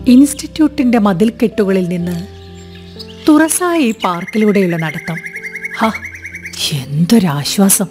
ഇൻസ്റ്റിറ്റ്യൂട്ടിന്റെ മതിൽക്കെട്ടുകളിൽ നിന്ന് തുറസായ ഈ പാർക്കിലൂടെയുള്ള നടത്തം ഹ എന്തൊരാശ്വാസം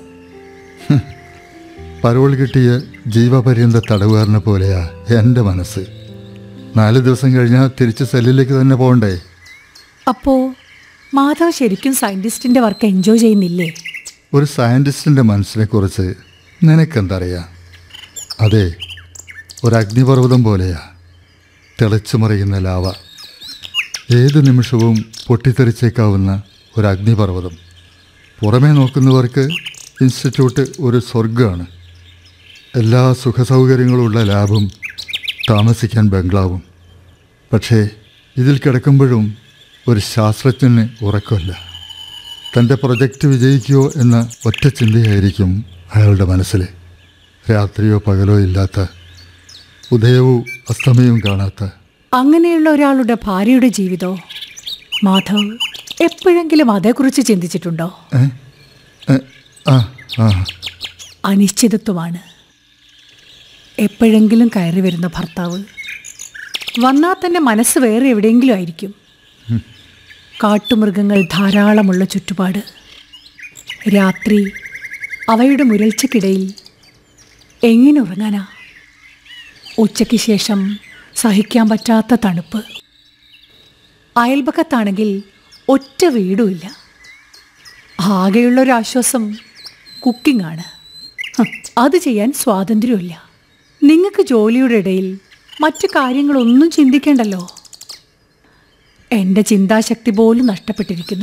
പരോൾ കിട്ടിയ ജീവപര്യന്ത തടവുകാരനെ പോലെയാ എൻ്റെ മനസ്സ് നാല് ദിവസം കഴിഞ്ഞാൽ തിരിച്ച് സെല്ലിലേക്ക് തന്നെ പോകണ്ടേ അപ്പോ മാധവ് ശരിക്കും സയന്റിസ്റ്റിന്റെ വർക്ക് എൻജോയ് ചെയ്യുന്നില്ലേ ഒരു സയൻറ്റിസ്റ്റിൻ്റെ മനസ്സിനെക്കുറിച്ച് നിനക്കെന്തറിയാം അതെ ഒരു അഗ്നിപർവ്വതം പോലെയാ തിളച്ചു മറിയുന്ന ലാവ ഏത് നിമിഷവും പൊട്ടിത്തെറിച്ചേക്കാവുന്ന ഒരു അഗ്നിപർവ്വതം പുറമേ നോക്കുന്നവർക്ക് ഇൻസ്റ്റിറ്റ്യൂട്ട് ഒരു സ്വർഗമാണ് എല്ലാ സുഖസൗകര്യങ്ങളുള്ള ലാബും താമസിക്കാൻ ബംഗ്ലാവും പക്ഷേ ഇതിൽ കിടക്കുമ്പോഴും ഒരു ശാസ്ത്രജ്ഞന് ഉറക്കമില്ല തൻ്റെ പ്രൊജക്റ്റ് വിജയിക്കുമോ എന്ന ഒറ്റ ചിന്തയായിരിക്കും അയാളുടെ മനസ്സിൽ രാത്രിയോ പകലോ ഇല്ലാത്ത ഉദയവും അസ്തമയവും കാണാത്ത അങ്ങനെയുള്ള ഒരാളുടെ ഭാര്യയുടെ ജീവിതോ മാധവ് എപ്പോഴെങ്കിലും അതേക്കുറിച്ച് ചിന്തിച്ചിട്ടുണ്ടോ ഏ? ഏ? ആ ആ അനിശ്ചിതത്വമാണ് എപ്പോഴെങ്കിലും കയറി വരുന്ന ഭർത്താവ് വന്നാൽ തന്നെ മനസ്സ് വേറെ എവിടെയെങ്കിലും ആയിരിക്കും കാട്ടുമൃഗങ്ങൾ ധാരാളമുള്ള ചുറ്റുപാട് രാത്രി അവയുടെ മുരൾച്ചയ്ക്കിടയിൽ എങ്ങനെ ഉറങ്ങാനാ ഉച്ചയ്ക്ക് ശേഷം സഹിക്കാൻ പറ്റാത്ത തണുപ്പ് അയൽപക്കത്താണെങ്കിൽ ഒറ്റ വീടുമില്ല ആകെയുള്ള ഒരു ആശ്വാസം കുക്കിംഗ് ആണ് ഹ്, അത് ചെയ്യാൻ സ്വാതന്ത്ര്യമില്ല നിങ്ങൾക്ക് ജോലിയുടെ ഇടയിൽ മറ്റു കാര്യങ്ങളൊന്നും ചിന്തിക്കേണ്ടല്ലോ എൻ്റെ ചിന്താശക്തി പോലും നഷ്ടപ്പെട്ടിരിക്കുന്നു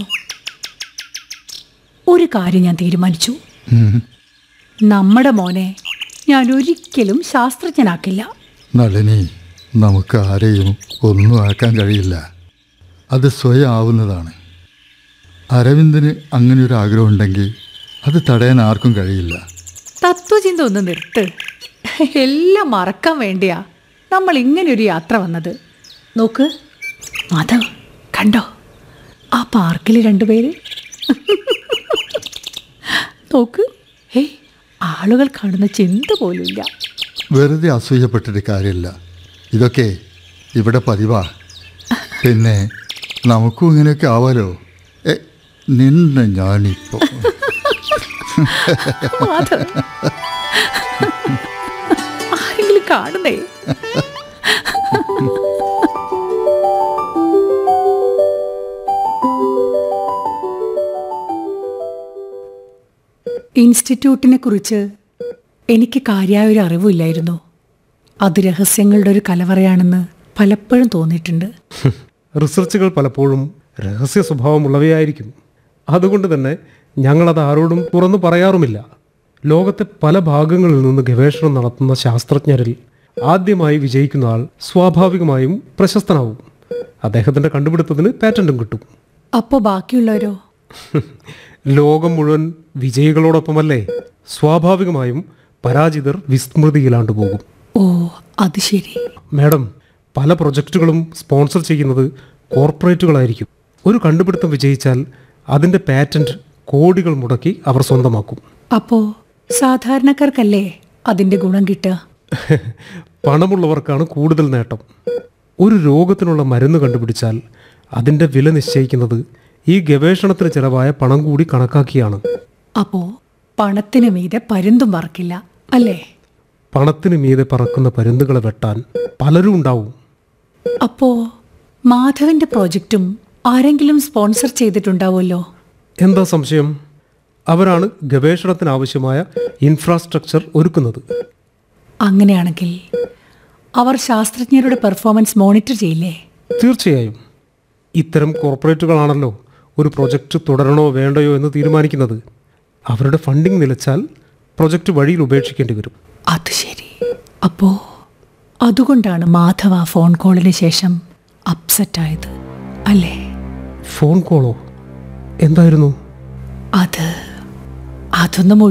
ഒരു കാര്യം ഞാൻ തീരുമാനിച്ചു ഉം. നമ്മുടെ മോനെ ഞാൻ ഒരിക്കലും ശാസ്ത്രജ്ഞനാക്കില്ല നളിനി നമുക്ക് ആരെയും ഒന്നും ആക്കാൻ കഴിയില്ല അത് സ്വയം ആവുന്നതാണ് അരവിന്ദന് അങ്ങനെ ഒരു ആഗ്രഹം ഉണ്ടെങ്കിൽ അത് തടയാൻ ആർക്കും കഴിയില്ല തത്വചിന്ത ഒന്ന് നിർത്ത് എല്ലാം മറക്കാൻ വേണ്ടിയാ നമ്മൾ ഇങ്ങനെ ഒരു യാത്ര വന്നത് നോക്ക് മാധവ് കണ്ടോ ആ പാർക്കിൽ രണ്ടുപേര് നോക്ക് ഏയ് ആളുകൾ കാണുന്ന ചിന്ത പോലുമില്ല വെറുതെ അസൂയപ്പെട്ടിട്ട് കാര്യമില്ല ഇതൊക്കെ ഇവിടെ പതിവാ പിന്നെ നമുക്കും ഇങ്ങനെയൊക്കെ ആവാലോ ഏ നിന്നെ ഞാനിപ്പോൾ മാധവ് ആരെങ്കിലും കാണുന്നേ ഇൻസ്റ്റിറ്റ്യൂട്ടിനെ കുറിച്ച് എനിക്ക് കാര്യമായ ഒരു അറിവില്ലായിരുന്നു അത് രഹസ്യങ്ങളുടെ ഒരു കലവറയാണെന്ന് പലപ്പോഴും തോന്നിയിട്ടുണ്ട് റിസർച്ചുകൾ പലപ്പോഴും രഹസ്യ സ്വഭാവമുള്ളവയായിരിക്കും അതുകൊണ്ട് തന്നെ ഞങ്ങളത് ആരോടും തുറന്നു പറയാറുമില്ല ലോകത്തെ പല ഭാഗങ്ങളിൽ നിന്ന് ഗവേഷണം നടത്തുന്ന ശാസ്ത്രജ്ഞരിൽ ആദ്യമായി വിജയിക്കുന്ന ആൾ സ്വാഭാവികമായും പ്രശസ്തനാവും അദ്ദേഹത്തിൻ്റെ കണ്ടുപിടുത്തത്തിന് പാറ്റന്റും കിട്ടും അപ്പോൾ ബാക്കിയുള്ളവരോ ലോകം മുഴുവൻ വിജയികളോടൊപ്പമല്ലേ സ്വാഭാവികമായും പരാജിതർ വിസ്മൃതിയിലാണ്ട് പോകും ഓ അത് ശരി മാഡം പല പ്രൊജക്റ്റുകളും സ്പോൺസർ ചെയ്യുന്നത് കോർപ്പറേറ്റുകളായിരിക്കും ഒരു കണ്ടുപിടുത്തം വിജയിച്ചാൽ അതിൻ്റെ പാറ്റന്റ് കോടികൾ മുടക്കി അവർ സ്വന്തമാക്കും അപ്പോൾ സാധാരണക്കാർക്കല്ലേ അതിൻ്റെ ഗുണം കിട്ടുക പണമുള്ളവർക്കാണ് കൂടുതൽ നേട്ടം ഒരു രോഗത്തിനുള്ള മരുന്ന് കണ്ടുപിടിച്ചാൽ അതിൻ്റെ വില നിശ്ചയിക്കുന്നത് ഈ ഗവേഷണത്തിന് ചിലവായ പണം കൂടി കണക്കാക്കിയാണ് അപ്പോൾ പണത്തിന് മീതെ പരുന്തും പറക്കില്ല അല്ലേ പണത്തിന് മീതെ പറക്കുന്ന പരുന്തുകളെ വെട്ടാൻ പലരും ഉണ്ടാവും അപ്പോൾ മാധവന്റെ പ്രോജക്റ്റും ആരെങ്കിലും സ്പോൺസർ ചെയ്തിട്ടുണ്ടാവുമല്ലോ എന്താ സംശയം അവരാണ് ഗവേഷണത്തിനാവശ്യമായ ഇൻഫ്രാസ്ട്രക്ചർ ഒരുക്കുന്നത് അങ്ങനെയാണെങ്കിൽ അവർ ശാസ്ത്രജ്ഞരുടെ പെർഫോമൻസ് മോണിറ്റർ ചെയ്യില്ലേ തീർച്ചയായും ഇത്തരം കോർപ്പറേറ്റുകളാണല്ലോ ഒരു പ്രൊജക്റ്റ് തുടരണോ വേണ്ടയോ എന്ന് തീരുമാനിക്കുന്നത് അവരുടെ ഫണ്ടിംഗ് നിലച്ചാൽ പ്രൊജക്റ്റ് വഴിയിൽ ഉപേക്ഷിക്കേണ്ടി വരും അത് ശരി അപ്പോ അതുകൊണ്ടാണ് മാധവ ആ ഫോൺ കോളിന് ശേഷം അപ്സെറ്റ് ആയത് അല്ലേ ഫോൺ കോളോ എന്തായിരുന്നു അത് അതൊന്നും